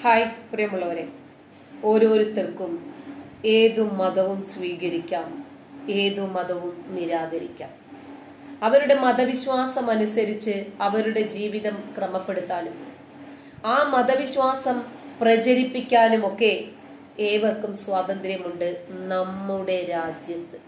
Hi പ്രിയമുള്ളവരെ ഓരോരുത്തർക്കും ഏതു മതവും സ്വീകരിക്കാം ഏതു മതവും നിരാകരിക്കാം അവരുടെ മതവിശ്വാസം അനുസരിച്ച് അവരുടെ ജീവിതം ക്രമപ്പെടുത്താനും ആ മതവിശ്വാസം പ്രചരിപ്പിക്കാനുമൊക്കെ ഏവർക്കും സ്വാതന്ത്ര്യമുണ്ട് നമ്മുടെ രാജ്യത്ത്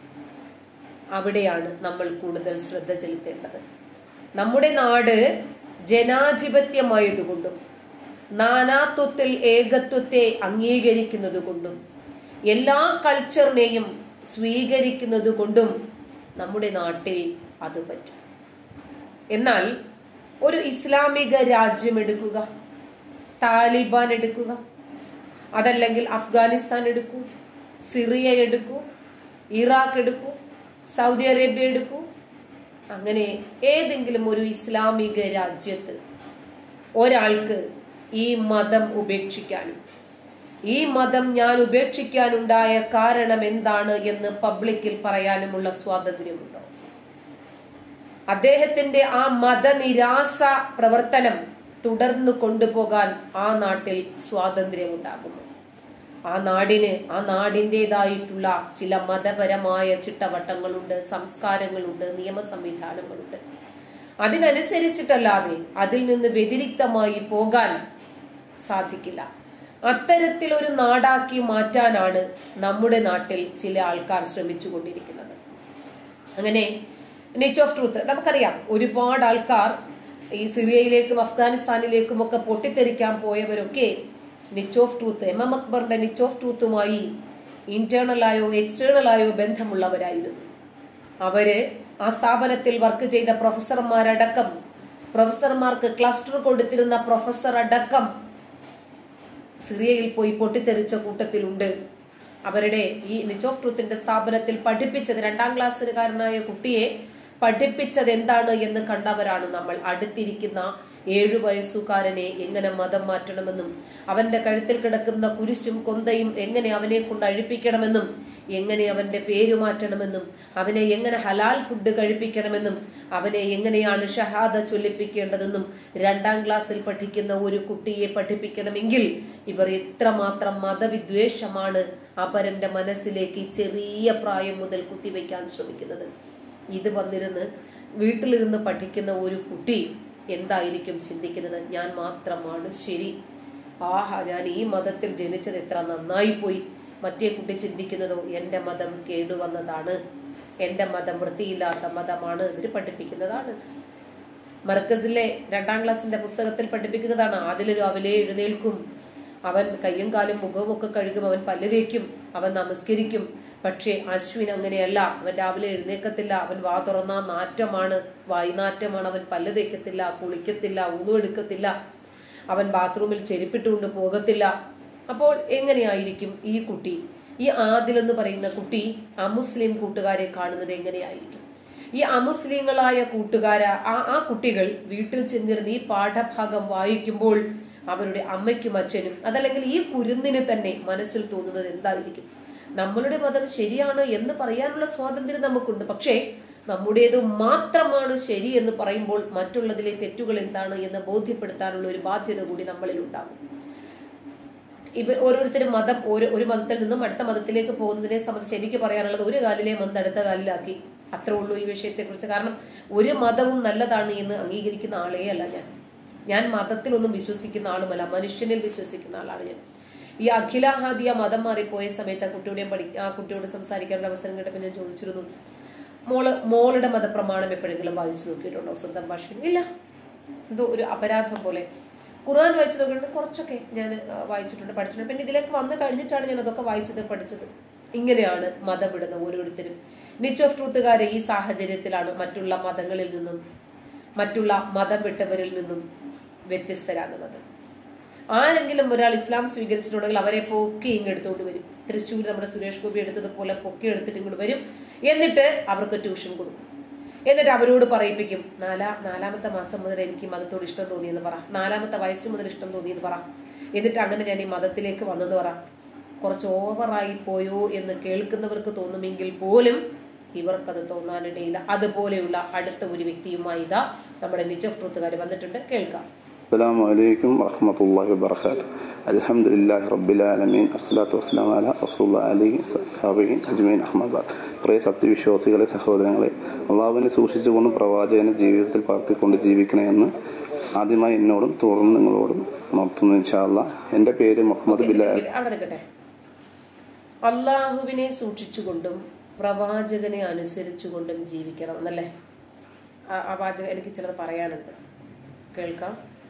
അവിടെയാണ് നമ്മൾ കൂടുതൽ ശ്രദ്ധ ചെലുത്തേണ്ടത് നമ്മുടെ നാട് ജനാധിപത്യമായതുകൊണ്ടും നാനാത്വത്തിൽ ഏകത്വത്തെ അംഗീകരിക്കുന്നത് കൊണ്ടും എല്ലാ കൾച്ചറിനെയും സ്വീകരിക്കുന്നത് കൊണ്ടും നമ്മുടെ നാട്ടിൽ അത് പറ്റും എന്നാൽ ഒരു ഇസ്ലാമിക രാജ്യം എടുക്കുക താലിബാൻ എടുക്കുക അതല്ലെങ്കിൽ അഫ്ഗാനിസ്ഥാൻ എടുക്കൂ സിറിയ എടുക്കൂ ഇറാഖ് എടുക്കൂ സൗദി അറേബ്യ എടുക്കൂ അങ്ങനെ ഏതെങ്കിലും ഒരു ഇസ്ലാമിക രാജ്യത്ത് ഒരാൾക്ക് ഈ മതം ഉപേക്ഷിക്കാനും ഈ മതം ഞാൻ ഉപേക്ഷിക്കാനുണ്ടായ കാരണം എന്താണ് എന്ന് പബ്ലിക്കിൽ പറയാനുമുള്ള സ്വാതന്ത്ര്യമുണ്ടോ അദ്ദേഹത്തിന്റെ ആ മതനിരാസ പ്രവർത്തനം തുടർന്നു കൊണ്ടുപോകാൻ ആ നാട്ടിൽ സ്വാതന്ത്ര്യമുണ്ടാകുന്നു ആ നാടിന് ആ നാടിൻ്റെതായിട്ടുള്ള ചില മതപരമായ ചിട്ടവട്ടങ്ങളുണ്ട് സംസ്കാരങ്ങളുണ്ട് നിയമ സംവിധാനങ്ങളുണ്ട് അതിനനുസരിച്ചിട്ടല്ലാതെ അതിൽ നിന്ന് വ്യതിരിക്തമായി പോകാൻ സാധിക്കില്ല അത്തരത്തിൽ ഒരു നാടാക്കി മാറ്റാനാണ് നമ്മുടെ നാട്ടിൽ ചില ആൾക്കാർ ശ്രമിച്ചുകൊണ്ടിരിക്കുന്നത് അങ്ങനെ നേച്ചർ ഓഫ് ട്രൂത്ത് നമുക്കറിയാം ഒരുപാട് ആൾക്കാർ ഈ സിറിയയിലേക്കും അഫ്ഗാനിസ്ഥാനിലേക്കും ഒക്കെ പൊട്ടിത്തെറിക്കാൻ പോയവരൊക്കെ niche of truth M M അക്ബറിന്റെ നിച്ച് ഓഫ് ട്രൂത്തുമായി ഇന്റേണലായോ എക്സ്റ്റേണലായോ ബന്ധമുള്ളവരായിരുന്നു അവര് ആ സ്ഥാപനത്തിൽ വർക്ക് ചെയ്ത പ്രൊഫസർമാരടക്കം പ്രൊഫസർമാർക്ക് ക്ലസ്റ്റർ കൊടുത്തിരുന്ന പ്രൊഫസർ അടക്കം സിറിയയിൽ പോയി പൊട്ടിത്തെറിച്ച കൂട്ടത്തിലുണ്ട് അവരുടെ ഈ നിച്ച് ഓഫ് ട്രൂത്തിന്റെ സ്ഥാപനത്തിൽ പഠിപ്പിച്ചത് രണ്ടാം ക്ലാസ്സുകാരനായ കുട്ടിയെ പഠിപ്പിച്ചത് എന്താണ് എന്ന് കണ്ടവരാണ് നമ്മൾ അടുത്തിരിക്കുന്ന ഏഴു വയസ്സുകാരനെ എങ്ങനെ മതം മാറ്റണമെന്നും അവന്റെ കഴുത്തിൽ കിടക്കുന്ന കുരിശും കൊന്തയും എങ്ങനെ അവനെ കൊണ്ട് അഴിപ്പിക്കണമെന്നും എങ്ങനെ അവന്റെ പേര് മാറ്റണമെന്നും അവനെ എങ്ങനെ ഹലാൽ ഫുഡ് കഴിപ്പിക്കണമെന്നും അവനെ എങ്ങനെയാണ് ഷഹാദ ചൊല്ലിപ്പിക്കേണ്ടതെന്നും രണ്ടാം ക്ലാസ്സിൽ പഠിക്കുന്ന ഒരു കുട്ടിയെ പഠിപ്പിക്കണമെങ്കിൽ ഇവർ എത്രമാത്രം മതവിദ്വേഷമാണ് അപരന്റെ മനസ്സിലേക്ക് ചെറിയ പ്രായം മുതൽ കുത്തിവെക്കാൻ ശ്രമിക്കുന്നത് ഇത് വന്നിരുന്ന് വീട്ടിലിരുന്ന് പഠിക്കുന്ന ഒരു കുട്ടി എന്തായിരിക്കും ചിന്തിക്കുന്നത് ഞാൻ മാത്രമാണ് ശരി ആഹാ ഞാൻ ഈ മതത്തിൽ ജനിച്ചത് എത്ര നന്നായി പോയി മറ്റേ കുട്ടി ചിന്തിക്കുന്നതോ എൻ്റെ മതം കേടുവന്നതാണ് എൻ്റെ മതം വൃത്തിയില്ലാത്ത മതമാണ് ഇവർ പഠിപ്പിക്കുന്നതാണ് മർക്കസിലെ രണ്ടാം ക്ലാസ്സിന്റെ പുസ്തകത്തിൽ പഠിപ്പിക്കുന്നതാണ് ആദിൽ രാവിലെ എഴുന്നേൽക്കും അവൻ കയ്യും കാലും മുഖവും ഒക്കെ കഴുകും അവൻ പല്ല് തേക്കും അവൻ നമസ്കരിക്കും പക്ഷേ അശ്വിൻ അങ്ങനെയല്ല അവൻ രാവിലെ എഴുന്നേക്കത്തില്ല അവൻ വാ തുറന്ന നാറ്റമാണ് വായുനാറ്റമാണ് അവൻ പല്ല് തേക്കത്തില്ല കുളിക്കത്തില്ല ഊന്നുമെടുക്കത്തില്ല അവൻ ബാത്റൂമിൽ ചെരുപ്പിട്ടുകൊണ്ട് പോകത്തില്ല അപ്പോൾ എങ്ങനെയായിരിക്കും ഈ കുട്ടി ഈ ആദിൽ എന്ന് പറയുന്ന കുട്ടി അമുസ്ലിം കൂട്ടുകാരെ കാണുന്നത് എങ്ങനെയായിരിക്കും ഈ അമുസ്ലിങ്ങളായ കൂട്ടുകാര ആ ആ കുട്ടികൾ വീട്ടിൽ ചെന്നിരുന്ന് ഈ പാഠഭാഗം വായിക്കുമ്പോൾ അവരുടെ അമ്മയ്ക്കും അച്ഛനും അതല്ലെങ്കിൽ ഈ കുരുന്നിന് തന്നെ മനസ്സിൽ തോന്നുന്നത് എന്തായിരിക്കും നമ്മളുടെ മതം ശരിയാണ് എന്ന് പറയാനുള്ള സ്വാതന്ത്ര്യം നമുക്കുണ്ട് പക്ഷേ നമ്മുടേത് മാത്രമാണ് ശരി എന്ന് പറയുമ്പോൾ മറ്റുള്ളതിലെ തെറ്റുകൾ എന്താണ് എന്ന് ബോധ്യപ്പെടുത്താനുള്ള ഒരു ബാധ്യത കൂടി നമ്മളിൽ ഉണ്ടാകും ഇവ ഓരോരുത്തരും മതം ഓരോ ഒരു മതത്തിൽ നിന്നും അടുത്ത മതത്തിലേക്ക് പോകുന്നതിനെ സംബന്ധിച്ച് എനിക്ക് പറയാനുള്ളത് ഒരു കാലിലെ മന്ത് അടുത്ത കാലിലാക്കി അത്രേ ഉള്ളൂ ഈ വിഷയത്തെക്കുറിച്ച് കാരണം ഒരു മതവും നല്ലതാണ് എന്ന് അംഗീകരിക്കുന്ന ആളേ അല്ല ഞാൻ ഞാൻ മതത്തിലൊന്നും വിശ്വസിക്കുന്ന ആളുമല്ല മനുഷ്യനിൽ വിശ്വസിക്കുന്ന ആളാണ് ഞാൻ ഈ അഖിലാഹാദിയ മതം മാറിപ്പോയ സമയത്ത് ആ കുട്ടിയോടെയും പഠി ആ കുട്ടിയോട് സംസാരിക്കാനുള്ള അവസരം കിട്ടപ്പോൾ ഞാൻ ചോദിച്ചിരുന്നു മോള് മോളുടെ മതപ്രമാണം എപ്പോഴെങ്കിലും വായിച്ചു നോക്കിയിട്ടുണ്ടോ സ്വന്തം ഭാഷയിൽ ഇല്ല എന്തോ ഒരു അപരാധം പോലെ ഖുർആൻ വായിച്ചു നോക്കിയിട്ടുണ്ട് കുറച്ചൊക്കെ ഞാൻ വായിച്ചിട്ടുണ്ട് പഠിച്ചിട്ടുണ്ട് പിന്നെ ഇതിലേക്ക് വന്നു കഴിഞ്ഞിട്ടാണ് ഞാൻ അതൊക്കെ വായിച്ചത് പഠിച്ചത് ഇങ്ങനെയാണ് മതം വിടുന്ന ഓരോരുത്തരും നിച്ച് ഓഫ് ട്രൂത്തുകാരെ ഈ സാഹചര്യത്തിലാണ് മറ്റുള്ള മതങ്ങളിൽ നിന്നും മറ്റുള്ള മതം വിട്ടവരിൽ നിന്നും വ്യത്യസ്തരാകുന്നത് ആരെങ്കിലും ഒരാൾ ഇസ്ലാം സ്വീകരിച്ചിട്ടുണ്ടെങ്കിൽ അവരെ പൊക്കി ഇങ്ങെടുത്തോണ്ട് വരും തൃശ്ശൂർ നമ്മുടെ സുരേഷ് ഗോപി എടുത്തതുപോലെ പൊക്കി എടുത്തിട്ട് ഇങ്ങോട്ട് വരും എന്നിട്ട് അവർക്ക് ട്യൂഷൻ കൊടുക്കും എന്നിട്ട് അവരോട് പറയിപ്പിക്കും നാലാ നാലാമത്തെ മാസം മുതൽ എനിക്ക് മതത്തോട് ഇഷ്ടം തോന്നിയെന്ന് പറ നാലാമത്തെ വയസ്സ് മുതൽ ഇഷ്ടം തോന്നിയെന്ന് പറ എന്നിട്ട് അങ്ങനെ ഞാൻ ഈ മതത്തിലേക്ക് വന്നെന്ന് പറ കുറച്ച് ഓവറായി പോയോ എന്ന് കേൾക്കുന്നവർക്ക് തോന്നുമെങ്കിൽ പോലും ഇവർക്കത് തോന്നാനിടയില്ല അതുപോലെയുള്ള അടുത്ത ഒരു വ്യക്തിയുമായി ഇതാ നമ്മുടെ നിച്ച് ഓഫ് ട്രൂത്തുകാർ വന്നിട്ടുണ്ട് കേൾക്കാം السلام عليكم ورحمة الله وبركاته الحمد لله رب العالمين الصلاة والسلام على رسول الله عليه صحابين അജ്മീൻ അഹമ്മദാബാദ് പ്രിയ സത്യവിശ്വാസികളെ സഹോദരങ്ങളെ അള്ളാഹുവിനെ സൂക്ഷിച്ചുകൊണ്ടും പ്രവാചകനെ ജീവിതത്തിൽ പാർത്തിക്കൊണ്ട് ജീവിക്കണമെന്ന് ആദ്യമായി എന്നോടും തുടർന്ന് നിങ്ങളോടും ഉണർത്തുന്നു ഇൻഷാല്ല എൻ്റെ പേര് മുഹമ്മദ് ബിലാൽ അവിടെ നിൽക്കട്ടെ അള്ളാഹുവിനെ സൂക്ഷിച്ചുകൊണ്ടും പ്രവാചകനെ അനുസരിച്ചുകൊണ്ടും ജീവിക്കണം എന്നല്ലേ ആ ആ വാചകം എനിക്ക് ചിലത് പറയാനുണ്ട് കേൾക്കാം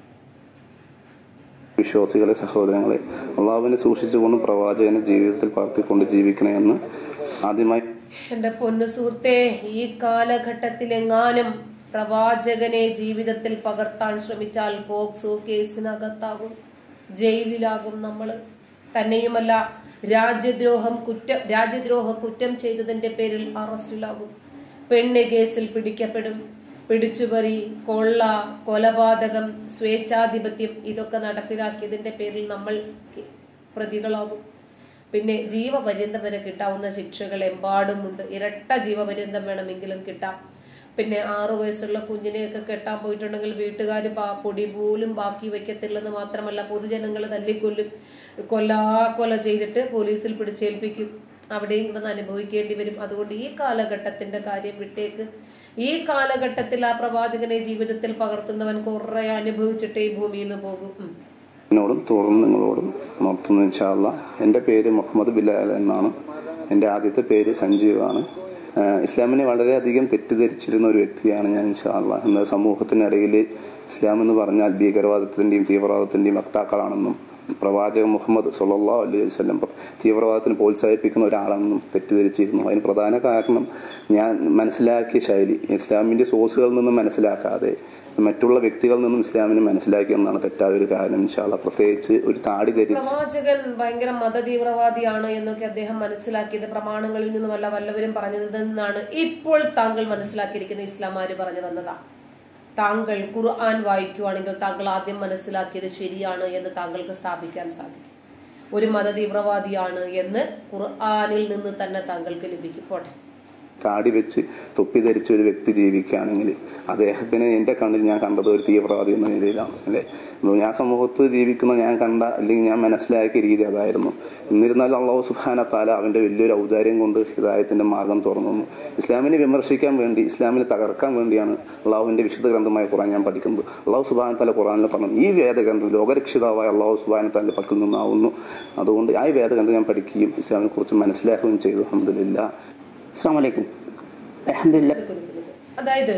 വിശ്വാസികളെ സഹോദരങ്ങളെ അള്ളാഹുവിനെ സൂക്ഷിച്ചുകൊണ്ടും പ്രവാചകനെ ജീവിതത്തിൽ പാർത്തിക്കൊണ്ട് ജീവിക്കണമെന്ന് ആദ്യമായി എന്റെ പൊന്നു സുഹൃത്തെ ഈ കാലഘട്ടത്തിലെങ്ങാനും പ്രവാചകനെ ജീവിതത്തിൽ പകർത്താൻ ശ്രമിച്ചാൽ പോക്സോ കേസിനകത്താകും ജയിലിലാകും നമ്മൾ തന്നെയുമല്ല രാജ്യദ്രോഹം കുറ്റം രാജ്യദ്രോഹ കുറ്റം ചെയ്തതിന്റെ പേരിൽ അറസ്റ്റിലാകും പെണ്ണ് കേസിൽ പിടിക്കപ്പെടും പിടിച്ചുപറി കൊള്ള കൊലപാതകം സ്വേച്ഛാധിപത്യം ഇതൊക്കെ നടപ്പിലാക്കിയതിന്റെ പേരിൽ നമ്മൾ പ്രതികളാകും പിന്നെ ജീവപര്യന്തം വരെ കിട്ടാവുന്ന ശിക്ഷകൾ എമ്പാടുമുണ്ട് ഇരട്ട ജീവപര്യന്തം വേണമെങ്കിലും കിട്ടാം പിന്നെ ആറു വയസ്സുള്ള കുഞ്ഞിനെയൊക്കെ കെട്ടാൻ പോയിട്ടുണ്ടെങ്കിൽ വീട്ടുകാർ പൊടി പോലും ബാക്കി വെക്കത്തില്ലെന്ന് മാത്രമല്ല പൊതുജനങ്ങൾ തല്ലിക്കൊല്ലും കൊല്ലാ കൊല ചെയ്തിട്ട് പോലീസിൽ പിടിച്ചേൽപ്പിക്കും അവിടെയും കിടന്ന് അനുഭവിക്കേണ്ടി വരും അതുകൊണ്ട് ഈ കാലഘട്ടത്തിന്റെ കാര്യം വിട്ടേക്ക് ഈ കാലഘട്ടത്തിൽ ആ പ്രവാചകനെ ജീവിതത്തിൽ പകർത്തുന്നവൻ കുറെ അനുഭവിച്ചിട്ടേ ഈ ഭൂമിയിൽ നിന്ന് പോകും ഉം. എന്നോടും തുടർന്ന് നിങ്ങളോടും ഉണർത്തുന്നു ഇൻഷാല്ല എൻ്റെ പേര് മുഹമ്മദ് ബിലാൽ എന്നാണ് എൻ്റെ ആദ്യത്തെ പേര് സഞ്ജീവാണ് ആഹ് ഇസ്ലാമിനെ വളരെയധികം തെറ്റിദ്ധരിച്ചിരുന്ന ഒരു വ്യക്തിയാണ് ഞാൻ ഇൻഷാല്ല എന്ന സമൂഹത്തിനിടയിൽ ഇസ്ലാം എന്ന് പറഞ്ഞാൽ ഭീകരവാദത്തിൻ്റെയും തീവ്രവാദത്തിൻ്റെയും വക്താക്കളാണെന്നും പ്രവാചകൻ മുഹമ്മദ് സല്ലാ അലൈഹി വല്ലം തീവ്രവാദത്തിന് പ്രോത്സാഹിപ്പിക്കുന്ന ഒരാളാണെന്നും തെറ്റിദ്ധരിച്ചിരുന്നു അതിന് പ്രധാന കാരണം ഞാൻ മനസ്സിലാക്കിയ ശൈലി ഇസ്ലാമിൻ്റെ സോഴ്സുകളിൽ നിന്നും മനസ്സിലാക്കാതെ മറ്റുള്ള വ്യക്തികളിൽ നിന്നും ഇസ്ലാമിനെ മനസ്സിലാക്കിയെന്നാണ് തെറ്റായ ഒരു കാരണം ഇൻഷാല്ല പ്രത്യേകിച്ച് ഒരു താടി ധരിച്ച് പ്രവാചകൻ ഭയങ്കര മതതീവ്രവാദിയാണ് എന്നൊക്കെ അദ്ദേഹം മനസ്സിലാക്കിയത് പ്രമാണങ്ങളിൽ നിന്നുമല്ല വല്ലവരും പറഞ്ഞതിൽ നിന്നാണ് ഇപ്പോൾ താങ്കൾ മനസ്സിലാക്കിയിരിക്കുന്ന ഇസ്ലാമാര് പറഞ്ഞു തന്നതാ താങ്കൾ ഖുർആൻ വായിക്കുവാണെങ്കിൽ താങ്കൾ ആദ്യം മനസ്സിലാക്കിയത് ശരിയാണ് എന്ന് താങ്കൾക്ക് സ്ഥാപിക്കാൻ സാധിക്കും ഒരു മതതീവ്രവാദിയാണ് എന്ന് ഖുർആനിൽ നിന്ന് തന്നെ താങ്കൾക്ക് ലഭിക്കും പോട്ടെ താടി വെച്ച് തൊപ്പി ധരിച്ച ഒരു വ്യക്തി ജീവിക്കുകയാണെങ്കിൽ അദ്ദേഹത്തിന് എൻ്റെ കണ്ണിൽ ഞാൻ കണ്ടത് ഒരു തീവ്രവാദി എന്ന നിലയിലാണ് അല്ലേ അപ്പോൾ ഞാൻ സമൂഹത്ത് ജീവിക്കുന്ന ഞാൻ കണ്ട അല്ലെങ്കിൽ ഞാൻ മനസ്സിലാക്കിയ രീതി അതായിരുന്നു എന്നിരുന്നാലും അള്ളാഹു സുബാന താല അവൻ്റെ വലിയൊരു ഔദാര്യം കൊണ്ട് ഹിദായത്തിൻ്റെ മാർഗം തുറന്നു തന്നു. ഇസ്ലാമിനെ വിമർശിക്കാൻ വേണ്ടി ഇസ്ലാമിനെ തകർക്കാൻ വേണ്ടിയാണ് അള്ളാഹുവിൻ്റെ വിശുദ്ധ ഗ്രന്ഥമായ ഖുറാൻ ഞാൻ പഠിക്കുന്നത് അള്ളാഹു സുബാന താല ഖുറാനിൽ പറഞ്ഞു ഈ വേദഗ്രന്ഥം ലോകരക്ഷിതാവായ അള്ളാഹു സുബാന താലിൻ്റെ പക്കൽ നിന്നാവുന്നു അതുകൊണ്ട് ആ വേദഗ്രന്ഥം ഞാൻ പഠിക്കുകയും ഇസ്ലാമിനെ കുറിച്ച് മനസ്സിലാക്കുകയും ചെയ്തു അഹമ്മദില്ല അസ്സാം വലൈക്കും അലഹമില്ല നിൽക്കൂ, നിൽക്കൂ, നിൽക്കൂ. അതായത്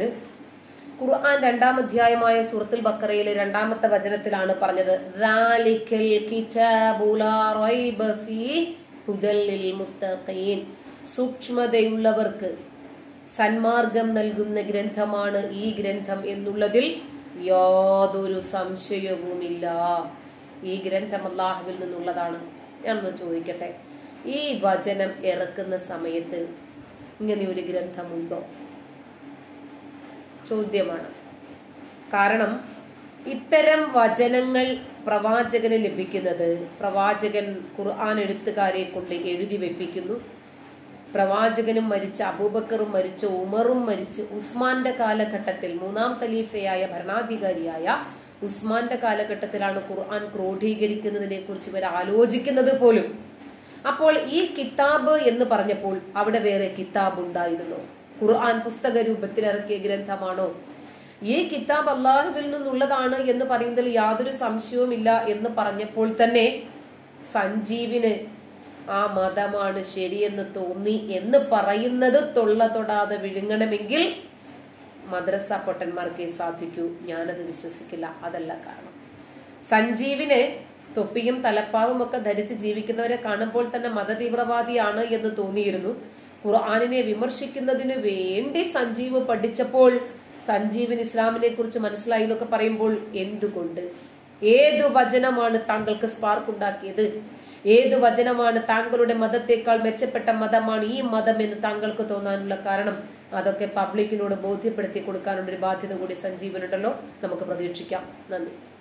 ഖുർആൻ രണ്ടാം അധ്യായമായ സൂറത്തുൽ ബക്കറയിലെ രണ്ടാമത്തെ വചനത്തിലാണ് പറഞ്ഞത് "ദാലിക്കൽ കിതാബു ലാ റൈബ ഫീഹ് ഹുദൽ ലിൽ മുത്തഖീൻ." സൂക്ഷ്മതയുള്ളവർക്ക് സന്മാർഗം നൽകുന്ന ഗ്രന്ഥമാണ് ഈ ഗ്രന്ഥം എന്നുള്ളതിൽ യാതൊരു സംശയവുമില്ല ഈ ഗ്രന്ഥം അള്ളാഹുവിൽ നിന്നുള്ളതാണ് ഞാനൊന്ന് ചോദിക്കട്ടെ ഈ വചനം ഇറക്കുന്ന സമയത്ത് ഇങ്ങനെ ഒരു ഗ്രന്ഥമുണ്ടോ ചോദ്യമാണ് കാരണം ഇത്തരം വചനങ്ങൾ പ്രവാചകന് ലഭിക്കുന്നത് പ്രവാചകൻ ഖുർആൻ എഴുത്തുകാരെ കൊണ്ട് എഴുതി വെപ്പിക്കുന്നു പ്രവാചകനും മരിച്ച അബൂബക്കറും മരിച്ച ഉമറും മരിച്ച് ഉസ്മാന്റെ കാലഘട്ടത്തിൽ മൂന്നാം ഖലീഫയായ ഭരണാധികാരിയായ ഉസ്മാന്റെ കാലഘട്ടത്തിലാണ് ഖുർആൻ ക്രോഡീകരിക്കുന്നതിനെ കുറിച്ച് ഇവർ ആലോചിക്കുന്നത് പോലും അപ്പോൾ ഈ കിതാബ് എന്ന് പറഞ്ഞപ്പോൾ അവിടെ വേറെ കിതാബ് ഉണ്ടായിരുന്നു ഖുർആൻ പുസ്തക രൂപത്തിൽ ഇറക്കിയ ഗ്രന്ഥമാണോ ഈ കിതാബ് അള്ളാഹുവിൽ നിന്നുള്ളതാണ് എന്ന് പറയുന്നതിൽ യാതൊരു സംശയവുമില്ല എന്ന് പറഞ്ഞപ്പോൾ തന്നെ സഞ്ജീവിന് ആ മതമാണ് ശരിയെന്ന് തോന്നി എന്ന് പറയുന്നത് തൊള്ള തൊടാതെ വിഴുങ്ങണമെങ്കിൽ മദ്രസ പൊട്ടന്മാർക്കേ സാധിക്കൂ ഞാനത് വിശ്വസിക്കില്ല അതല്ല കാരണം സഞ്ജീവിന് തൊപ്പിയും തലപ്പാവും ഒക്കെ ധരിച്ച് ജീവിക്കുന്നവരെ കാണുമ്പോൾ തന്നെ മതതീവ്രവാദിയാണ് എന്ന് തോന്നിയിരുന്നു ഖുർആാനിനെ വിമർശിക്കുന്നതിന് വേണ്ടി സഞ്ജീവ് പഠിച്ചപ്പോൾ സഞ്ജീവിന് ഇസ്ലാമിനെ കുറിച്ച് മനസ്സിലായി എന്നൊക്കെ പറയുമ്പോൾ എന്തുകൊണ്ട് ഏതു വചനമാണ് താങ്കൾക്ക് സ്പാർക്ക് ഉണ്ടാക്കിയത് ഏത് വചനമാണ് താങ്കളുടെ മതത്തെക്കാൾ മെച്ചപ്പെട്ട മതമാണ് ഈ മതം എന്ന് താങ്കൾക്ക് തോന്നാനുള്ള കാരണം അതൊക്കെ പബ്ലിക്കിനോട് ബോധ്യപ്പെടുത്തി കൊടുക്കാനുള്ള ഒരു ബാധ്യത കൂടി സഞ്ജീവനുണ്ടല്ലോ നമുക്ക് പ്രതീക്ഷിക്കാം നന്ദി